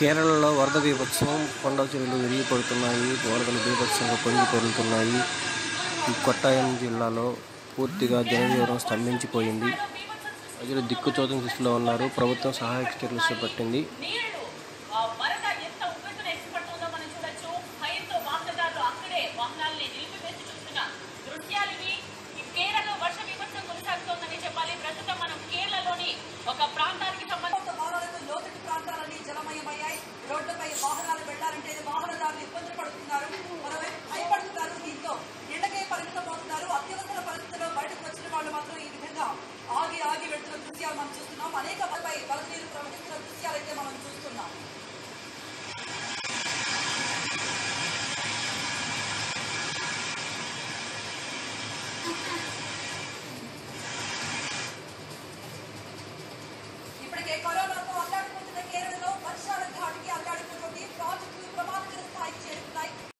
కేరళలో వరద బీభత్సం కొండ చెరువులు విరిగి పడుతున్నాయి వరదలు బీభత్సంగా పొంగి పొరులుతున్నాయి ఈ కొట్టాయం జిల్లాలో పూర్తిగా జనజీవనం స్తంభించిపోయింది ప్రజలు దిక్కుచోతని స్థితిలో ఉన్నారు ప్రభుత్వం సహాయక చర్యలు చేపట్టింది నీళ్లు ఆ వరద ఎంత ఉవ్వెత్తున ఎగిసిపడుతుందో మనం చూడొచ్చు భయంతో వాహనదారులు అక్కడే వాహనాల్ని నిలిపివేసి చూస్తున్న దృశ్యాలు ఇవి ఈ కేరళలో వర్ష విపత్సం కొనసాగుతోందని చెప్పాలి ప్రస్తుతం మనం కేరళలోని ఒక ప్రాంతానికి సంబంధించిన లోతుకి